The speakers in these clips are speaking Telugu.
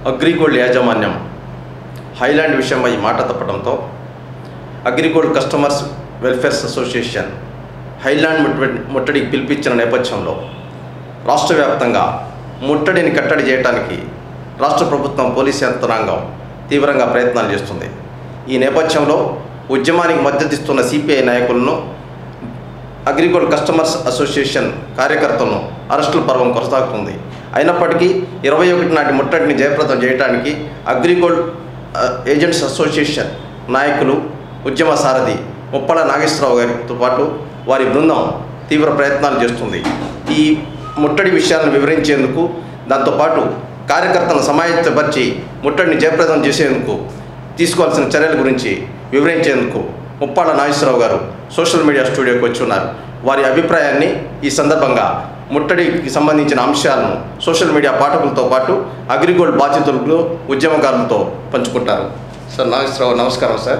అగ్రిగోల్డ్ యాజమాన్యం హైలాండ్ విషయంపై మాట తప్పడంతో Agrigold customers welfares association Haailand ముట్టడి ముట్టడికి పిలిపించిన నేపథ్యంలో రాష్ట్ర వ్యాప్తంగా ముట్టడిని కట్టడి చేయడానికి రాష్ట్ర ప్రభుత్వం పోలీస్ యంత్రాంగం తీవ్రంగా ప్రయత్నాలు చేస్తుంది ఈ నేపథ్యంలో ఉద్యమానికి మద్దతిస్తున్న సిపిఐ నాయకులను అగ్రిగోల్డ్ కస్టమర్స్ అసోసియేషన్ కార్యకర్తలను అరెస్టుల పర్వం కొనసాగుతుంది అయినప్పటికీ ఇరవై ఒకటి నాటి ముట్టడిని జయప్రదం చేయడానికి అగ్రిగోల్డ్ ఆ, ఏజెంట్స్ అసోసియేషన్ నాయకులు ఉద్యమ సారథి ముప్పల నాగేశ్వరరావు గారితో పాటు వారి బృందం తీవ్ర ప్రయత్నాలు చేస్తుంది ఈ ముట్టడి విషయాలను వివరించేందుకు దాంతోపాటు కార్యకర్తలను సమాయత్తపరిచి ముట్టడిని జయప్రదం చేసేందుకు తీసుకోవాల్సిన చర్యల గురించి వివరించేందుకు ముప్పాళ్ళ నాగేశ్వరరావు గారు సోషల్ మీడియా స్టూడియోకి వచ్చి ఉన్నారు వారి అభిప్రాయాన్ని ఈ సందర్భంగా ముట్టడికి సంబంధించిన అంశాలను సోషల్ మీడియా పాఠకులతో పాటు అగ్రిగోల్డ్ బాధితులతో ఉద్యమకారులతో పంచుకుంటారు సార్ నాగేశ్వరరావు నమస్కారం సార్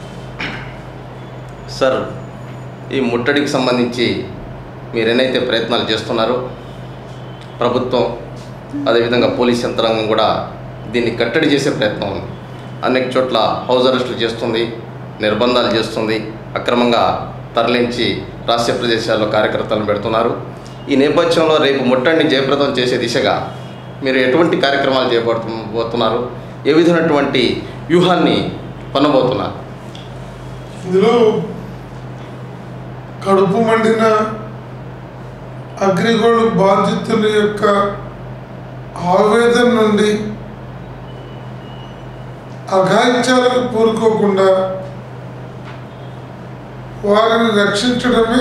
సార్ ఈ ముట్టడికి సంబంధించి మీరు ఎన్నైతే ప్రయత్నాలు చేస్తున్నారో ప్రభుత్వం అదేవిధంగా పోలీస్ యంత్రాంగం కూడా దీన్ని కట్టడి చేసే ప్రయత్నం ఉంది అనేక చోట్ల హౌస్ అరెస్టులు చేస్తుంది నిర్బంధాలు చేస్తుంది అక్రమంగా తరలించి రాష్ట్ర ప్రదేశాల్లో కార్యకర్తలను పెడుతున్నారు ఈ నేపథ్యంలో రేపు ముట్టడిని జయప్రదం చేసే దిశగా మీరు ఎటువంటి కార్యక్రమాలు చేపడుతు పోతున్నారు ఏ విధమైనటువంటి వ్యూహాన్ని పనబోతున్నారు ఇందులో కడుపు మండిన అగ్రిగోల్డ్ బాధితుల యొక్క ఆవేదన నుండి అఘాయిత్యాలకు పూరుకోకుండా వారిని రక్షించడమే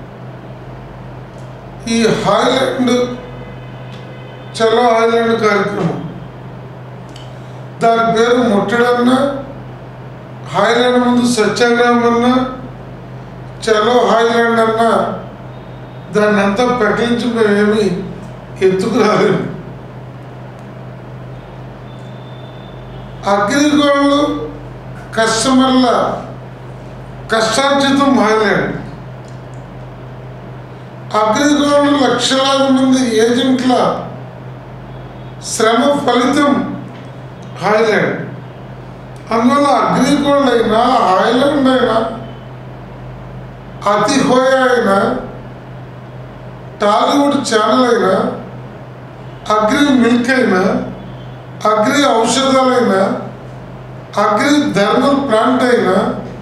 ఈ హాయ్లాండ్ చలో హాయ్లాండ్ కార్యక్రమం దాని పేరు ముట్టడన్నా హాయ్లాండ్ ముందు సత్యాగ్రహం అన్నా చలో హాయ్లాండ్ అన్నా దాన్ని అంతా ప్రకటించి మేమేమి ఎత్తుకు రాలేము అగ్రిగోల్డ్ కస్టమర్ల కష్టార్జితం హాయ్లాండ్ అగ్రిగోల్డ్ లక్షలాది మంది ఏజెంట్ల శ్రమ ఫలితం హాయ్లాండ్ అందువల్ల అగ్రిగోల్డ్ అయినా హాయ్లాండ్ అయినా అతి హోయా అయినా టాలీవుడ్ ఛానల్ అయినా అగ్రి మిల్క్ అయినా అగ్రి ఔషధాలైనా అగ్రి థర్మల్ ప్లాంట్ అయినా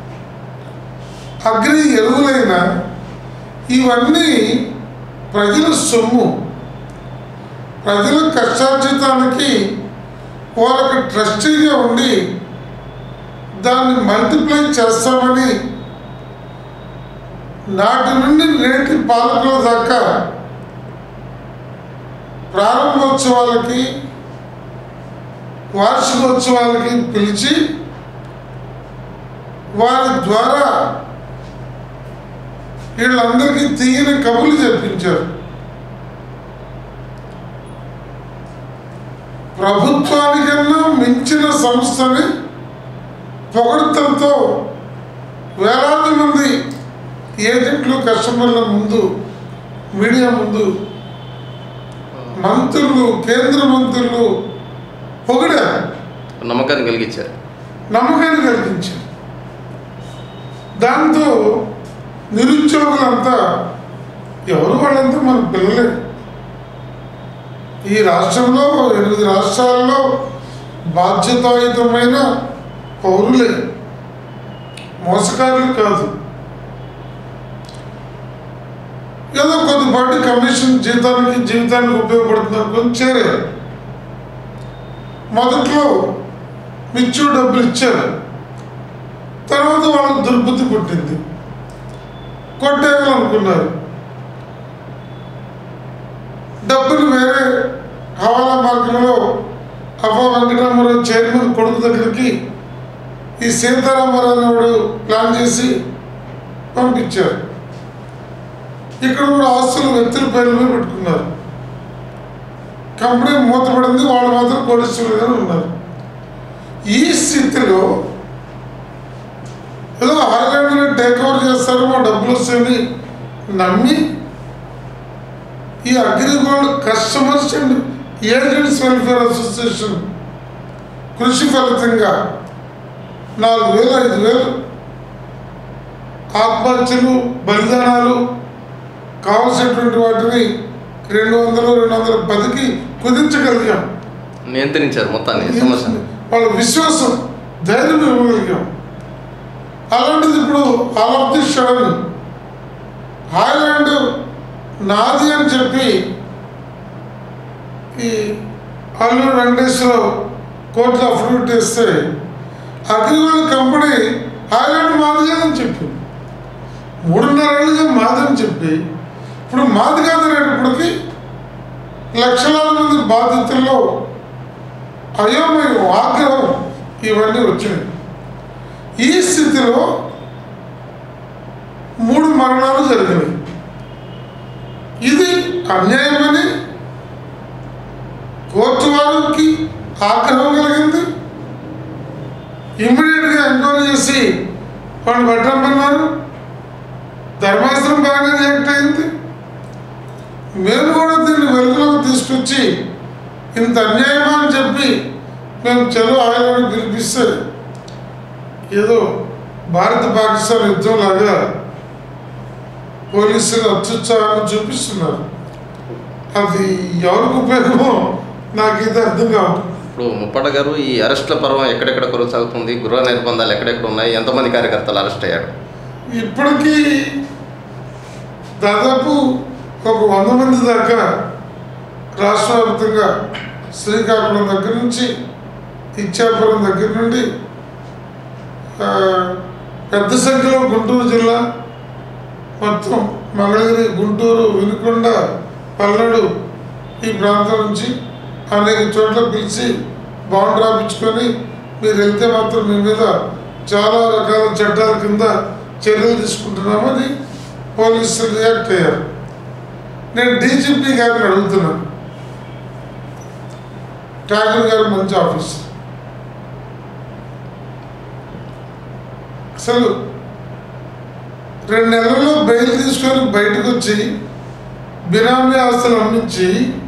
అగ్రి ఎరువులైనా ఇవన్నీ ప్రజల సొమ్ము ప్రజల కష్టార్జితానికి వాళ్ళకి ట్రస్టీగా ఉండి దాన్ని మల్టిప్లై చేస్తామని నాటి నుండి నేటి పాలకుల దాకా ప్రారంభోత్సవాలకి వార్షికోత్సవాలకి పిలిచి వారి ద్వారా వీళ్ళందరికీ తీయని కబుర్లు చెప్పించారు ప్రభుత్వానికన్నా మించిన సంస్థని పొగడతంతో వేలాది మంది ఏజెంట్లు కస్టమర్ల ముందు మీడియా ముందు మంత్రులు కేంద్ర మంత్రులు పొగిడారు నమ్మకాన్ని కలిగించారు నమ్మకాన్ని కలిగించారు దాంతో నిరుద్యోగులంతా ఎవరు వాళ్ళంతా మన పిల్లలే ఈ రాష్ట్రంలో ఎనిమిది రాష్ట్రాల్లో బాధ్యతాయుతమైన పౌరులే మోసకారులు కాదు ఏదో కొద్దిపాటి కమిషన్ జీతానికి జీవితానికి ఉపయోగపడుతుంది అనుకుని చేరారు మొదట్లో మిచ్చు డబ్బులు ఇచ్చారు తర్వాత వాళ్ళకి దుర్బుద్ధి పుట్టింది కొట్టేయాలనుకున్నారు డబ్బులు వేరే హవాలా మార్గంలో అవ్వ వెంకటరామారావు చైర్మన్ కొడుకు దగ్గరికి ఈ సీతారామారావు అనేవాడు ప్లాన్ చేసి పంపించారు ఇక్కడ కూడా ఆస్తులు వ్యక్తుల పేర్ల మీద పెట్టుకున్నారు కంపెనీ మూతపడింది వాళ్ళు మాత్రం కోటీశ్వరులుగానే ఉన్నారు ఈ స్థితిలో ఏదో హైలాండ్ని టేక్ ఓవర్ చేస్తారు మా డబ్బులు వస్తాయని నమ్మి ఈ Agrigold customers and agents welfare association కృషి ఫలితంగా నాలుగు వేలు ఐదు వేలు ఆత్మహత్యలు బలిదానాలు కావలసినటువంటి వాటిని రెండు వందలు రెండు వందల పదికి కుదించగలిగాం నియంత్రించారు మొత్తాన్ని సమస్య వాళ్ళ విశ్వాసం ధైర్యం ఇవ్వగలిగాం అలాంటిది ఇప్పుడు all of the sudden Haailand నాది అని చెప్పి ఈ అల్లూరు వెంకటేశ్వరరావు కోర్టులో అఫిడవిట్ ఇస్తే అగ్రిగోల్డ్ కంపెనీ హాయ్లాండ్ మాది అని చెప్పింది మూడున్నరేళ్ళుగా మాది అని చెప్పి ఇప్పుడు మాది కాదనేటప్పటికి లక్షలాది మంది బాధితుల్లో అయోమయం ఆగ్రహం ఇవన్నీ వచ్చినాయి ఈ స్థితిలో మూడు మరణాలు జరిగినాయి ఇది అన్యాయమని కోర్టు వారికి ఆగ్రహం కలిగింది ఇమ్మీడియట్గా ఎంక్వైరీ చేసి వాళ్ళు పెట్టమన్నారు ధర్మాసనం బాగానే రియాక్ట్ అయింది మేము కూడా దీన్ని వెలుగులోకి తీసుకొచ్చి ఇంత అన్యాయమా అని చెప్పి మేము చలో ఆయన పిలిపిస్తే ఏదో భారత పాకిస్తాన్ యుద్ధం లాగా పోలీసులు అత్యుత్సాహాన్ని చూపిస్తున్నారు అది ఎవరికి ఉపయోగమో నాకైతే అర్థం కావట్లేదు ఇప్పుడు ముప్పట గారు ఈ అరెస్టుల పర్వం ఎక్కడెక్కడ కొనసాగుతుంది గృహ నిర్బంధాలు ఎక్కడెక్కడ ఉన్నాయి ఎంతమంది కార్యకర్తలు అరెస్ట్ అయ్యారు ఇప్పటికీ దాదాపు ఒక వంద మంది దాకా రాష్ట్ర వ్యాప్తంగా శ్రీకాకుళం దగ్గర నుంచి ఇచ్చాపురం దగ్గర నుండి ఆ, పెద్ద సంఖ్యలో గుంటూరు జిల్లా మొత్తం మంగళగిరి గుంటూరు వినుకొండ పల్నాడు ఈ ప్రాంతం నుంచి అనేక చోట్ల పిలిచి బాండ్ రాపించుకొని మీరు వెళ్తే మాత్రం మీ మీద చాలా రకాల చట్టాల కింద చర్యలు తీసుకుంటున్నామని పోలీసులు రియాక్ట్ అయ్యారు నేను డీజీపీ గారిని అడుగుతున్నాను ఠాగూర్ గారు మంచి ఆఫీసర్ అసలు రెండు నెలల్లో బెయిల్ తీసుకొని బయటకు వచ్చి బినామీ ఆస్తులు అమ్మించి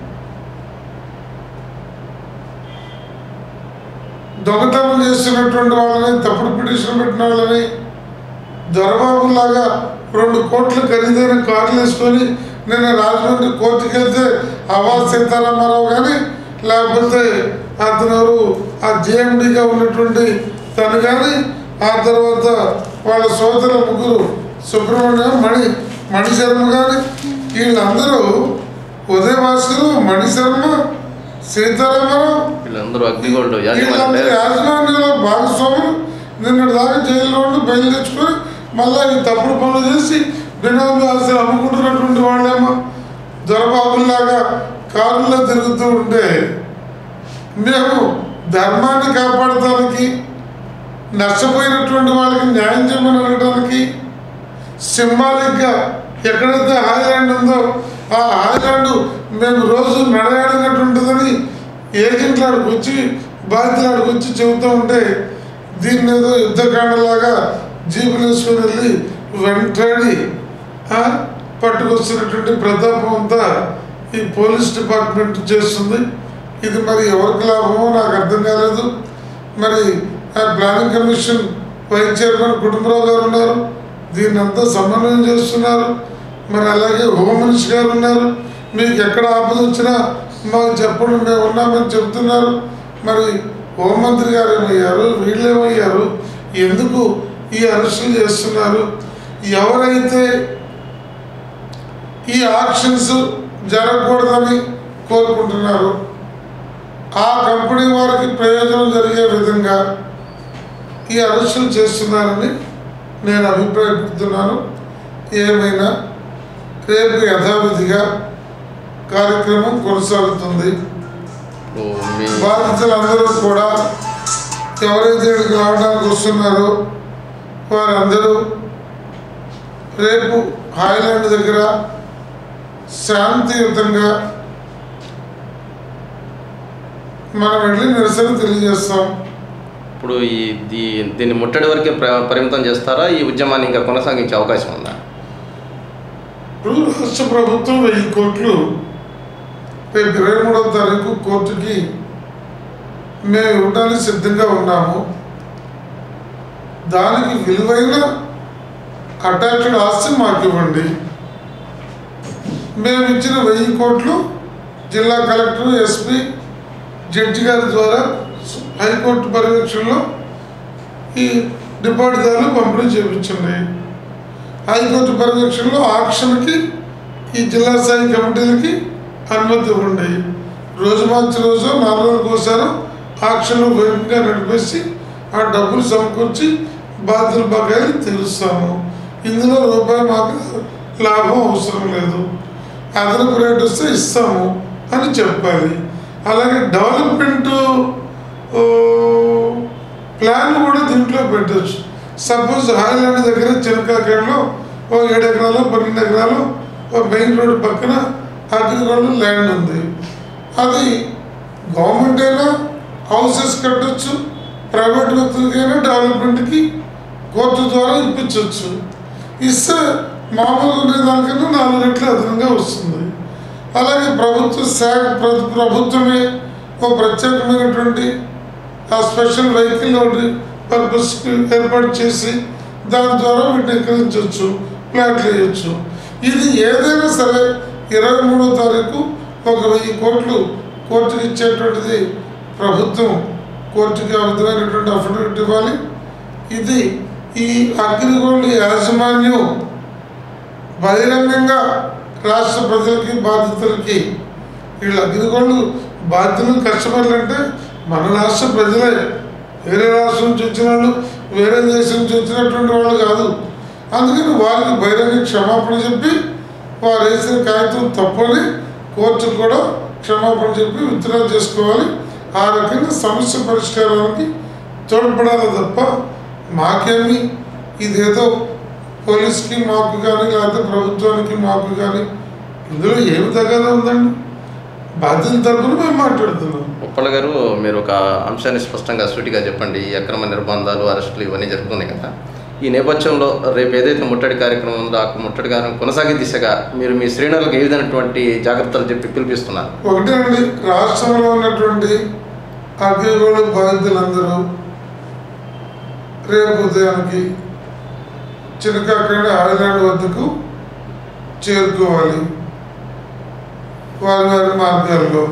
దొంగతనం చేస్తున్నటువంటి వాళ్ళని తప్పుడు పిటిషన్ పెట్టిన వాళ్ళని దొరబాబులాగా రెండు కోట్ల ఖరీదైన కార్లు వేసుకొని నిన్న రాజమండ్రి కోర్టుకి వెళ్తే అవాజ్ సీతారామారావు కానీ లేకపోతే అతను ఎవరు ఆ జేఎండిగా ఉన్నటువంటి తను కానీ ఆ తర్వాత వాళ్ళ సోదరుల ముగ్గురు సుబ్రహ్మణ్యం మణి మణిశర్మ కానీ వీళ్ళందరూ ఉదయవాసులు మణిశర్మ సీతారామారావు వీళ్ళందరూ అగ్నిగోల్డ్ వీళ్ళందరూ యాజమాన్యం యాజమాన్యంలో భాగస్వాములు నిన్నటి దాకా జైల్లో ఉండి బయలు తెచ్చుకొని మళ్ళా ఈ తప్పుడు పనులు చేసి బినామీ ఆస్తులు అమ్ముకుంటున్నటువంటి వాళ్ళేమో దొరబాబుల్లాగా కారుల్లో తిరుగుతూ ఉంటే మేము ధర్మాన్ని కాపాడటానికి నష్టపోయినటువంటి వాళ్ళకి న్యాయం చేయమని అడగడానికి సింబాలిక్గా ఎక్కడైతే హాయిలాండ్ ఉందో ఆ హాయిలాండ్ మేము రోజు నడయాడినటువంటిదని ఏజెంట్లు ఆడికి వచ్చి బాధితులు ఆడికి వచ్చి చెబుతూ ఉంటే దీన్ని ఏదో యుద్ధకాండలాగా జీపులు వేసుకొని వెళ్ళి వెంటాడి ఆ, పట్టుకొస్తున్నటువంటి ప్రతాపం అంతా ఈ పోలీస్ డిపార్ట్మెంట్ చేస్తుంది ఇది మరి ఎవరికి లాభమో నాకు అర్థం కాలేదు మరి ఆ planning commission vice chairman Kutumbarao garu ఉన్నారు దీన్ని అంతా సమన్వయం చేస్తున్నారు మరి అలాగే హోమ్ మినిస్టర్ గారు ఉన్నారు మీకు ఎక్కడ ఆపద వచ్చినా మాకు చెప్పండి మేము ఉన్నామని చెప్తున్నారు మరి హోంమంత్రి గారు ఏమయ్యారు వీళ్ళు ఏమయ్యారు ఎందుకు ఈ అరెస్టులు చేస్తున్నారు ఎవరైతే ఈ ఆక్షన్స్ జరగకూడదని కోరుకుంటున్నారు ఆ కంపెనీ వారికి ప్రయోజనం జరిగే విధంగా ఈ అరెస్టులు చేస్తున్నారని నేను అభిప్రాయపడుతున్నాను ఏమైనా రేపు యథావిధిగా కార్యక్రమం కొనసాగుతుంది ఇప్పుడు మీ బాధితులందరూ కూడా ఎవరైతే ఇక్కడికి రావడానికి వస్తున్నారో వారందరూ రేపు హాయిలాండ్ దగ్గర శాంతియుతంగా మనం వెళ్ళి నిరసన తెలియజేస్తాం ఇప్పుడు ఈ దీ- దీన్ని ముట్టడి వరకే ప్ర- పరిమితం చేస్తారా ఈ ఉద్యమాన్ని ఇంకా కొనసాగించే అవకాశం ఉందా ఇప్పుడు రాష్ట్ర ప్రభుత్వం వెయ్యి కోట్లు రేపు ఇరవై మూడవ తారీఖు కోర్టుకి మేము ఇవ్వడానికి సిద్ధంగా ఉన్నాము దానికి విలువైన అటాచ్డ్ ఆస్తి మాకు ఇవ్వండి మేము ఇచ్చిన వెయ్యి కోట్లు జిల్లా కలెక్టర్ ఎస్పీ జడ్జి గారి ద్వారా హైకోర్టు పర్యవేక్షణలో ఈ డిపాజిట్దారులు పంపిణీ చేయించండి హైకోర్టు పర్యవేక్షణలో ఆక్షన్కి ఈ జిల్లా స్థాయి కమిటీలకి అనుమతి ఇవ్వండి రోజు మార్చి రోజు నాలుగు రోజులకు ఒకసారి ఆక్షన్లు వేగంగా నడిపేసి ఆ డబ్బులు సమకూర్చి బాధ్యుల బకాయిలు తీరుస్తాము ఇందులో రూపాయి మాకు లాభం అవసరం లేదు అదనపు రేట్ వస్తే ఇస్తాము అని చెప్పాలి అలాగే డెవలప్మెంట్ ప్లాన్ కూడా దీంట్లో పెట్టచ్చు సపోజ్ హాయిలాండ్ దగ్గర చినకాకేడలో ఓ ఏడు ఎకరాలు పన్నెండు ఎకరాలు ఓ మెయిన్ రోడ్ పక్కన అగ్రికల్చర్ ల్యాండ్ ఉంది అది గవర్నమెంట్ అయినా హౌసెస్ కట్టొచ్చు ప్రైవేట్ వ్యక్తులకైనా డెవలప్మెంట్కి కోర్టు ద్వారా ఇప్పించవచ్చు ఇస్తే మామూలుగా ఉండే దానికన్నా నాలుగు రెట్లు అదనంగా వస్తుంది అలాగే ప్రభుత్వ శాఖ ప్ర- ప్రభుత్వమే ఒక ప్రత్యేకమైనటువంటి ఆ స్పెషల్ వెహికల్ ఒకటి పర్పస్కి ఏర్పాటు చేసి దాని ద్వారా వీటిని ఎక్కించవచ్చు ప్లాట్లు వేయచ్చు ఇది ఏదైనా సరే ఇరవై మూడో తారీఖు ఒక వెయ్యి కోట్లు కోర్టుకి ఇచ్చేటువంటిది ప్రభుత్వం కోర్టుకి ఆ విధమైనటువంటి అఫిడవిట్ ఇవ్వాలి ఇది ఈ అగ్రిగోల్డ్ యాజమాన్యం బహిరంగంగా రాష్ట్ర ప్రజలకి బాధితులకి వీళ్ళు అగ్రిగోల్డ్ బాధితులు కస్టమర్లు అంటే మన రాష్ట్ర ప్రజలే వేరే రాష్ట్రం నుంచి వచ్చిన వాళ్ళు వేరే దేశం నుంచి వచ్చినటువంటి వాళ్ళు కాదు అందుకని వారికి బహిరంగ క్షమాపణ చెప్పి వారు వేసిన కాగితం తప్పని కోర్టు కూడా క్షమాపణ చెప్పి విత్డ్రా చేసుకోవాలి ఆ రకంగా సమస్య పరిష్కారానికి తోడ్పడాలి తప్ప మాకేమి ఇదేదో పోలీస్కి మాకు కానీ లేకపోతే ప్రభుత్వానికి మాకు కానీ ఇందులో ఏమి తగ్గదా ఉందండి బాధ్యత తరపున మేము మాట్లాడుతున్నాం ఉప్పల గారు మీరు ఒక అంశాన్ని స్పష్టంగా సూటిగా చెప్పండి ఈ అక్రమ నిర్బంధాలు అరెస్టులు ఇవన్నీ జరుగుతున్నాయి కదా ఈ నేపథ్యంలో రేపు ఏదైతే ముట్టడి కార్యక్రమం ఉందో ఆ ముట్టడి కార్యక్రమం కొనసాగే దిశగా మీరు మీ శ్రేణులకు ఏ విధమైనటువంటి జాగ్రత్తలు చెప్పి పిలిపిస్తున్నారు ఒకటే అండి రాష్ట్రంలో ఉన్నటువంటి అగ్రిగోళ బాధితులందరూ రేపు ఉదయానికి చిన్నకాకండ ఐలాండ్ వద్దకు చేరుకోవాలి వారి వారి మార్గాల్లో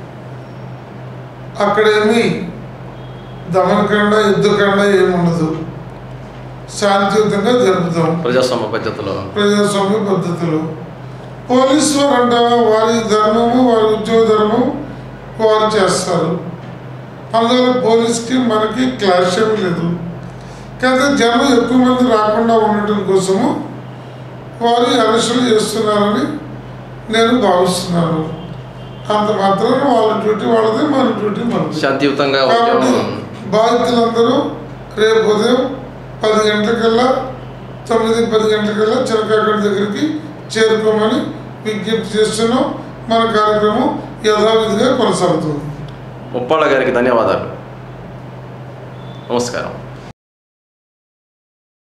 అక్కడేమి దమనకండ యుద్ధకండ ఏముండదు శాంతియుతంగా జరుపుతాం ప్రజాస్వామ్య పద్ధతిలో ప్రజాస్వామ్య పద్ధతులు పోలీసు వారు అంటావా వారి ధర్మము వారి ఉద్యోగ ధర్మం వారు చేస్తారు అందువల్ల పోలీస్కి మనకి క్లాష్ ఏమీ లేదు కాకపోతే జనం ఎక్కువ మంది రాకుండా ఉండటం కోసము వారు అరెస్టులు చేస్తున్నారని నేను భావిస్తున్నాను అంత మాత్రాన వాళ్ళ డ్యూటీ వాళ్ళదే మన డ్యూటీ మనది శాంతియుతంగా కాబట్టి ఉద్యమం బాధితులందరూ రేపు ఉదయం పది గంటలకల్లా తొమ్మిది పది గంటలకల్లా చిరకాకడి దగ్గరికి చేరుకోమని విజ్ఞప్తి చేస్తున్నాం మన కార్యక్రమం యథావిధిగా కొనసాగుతుంది ఉప్పాళ్ళ గారికి ధన్యవాదాలు నమస్కారం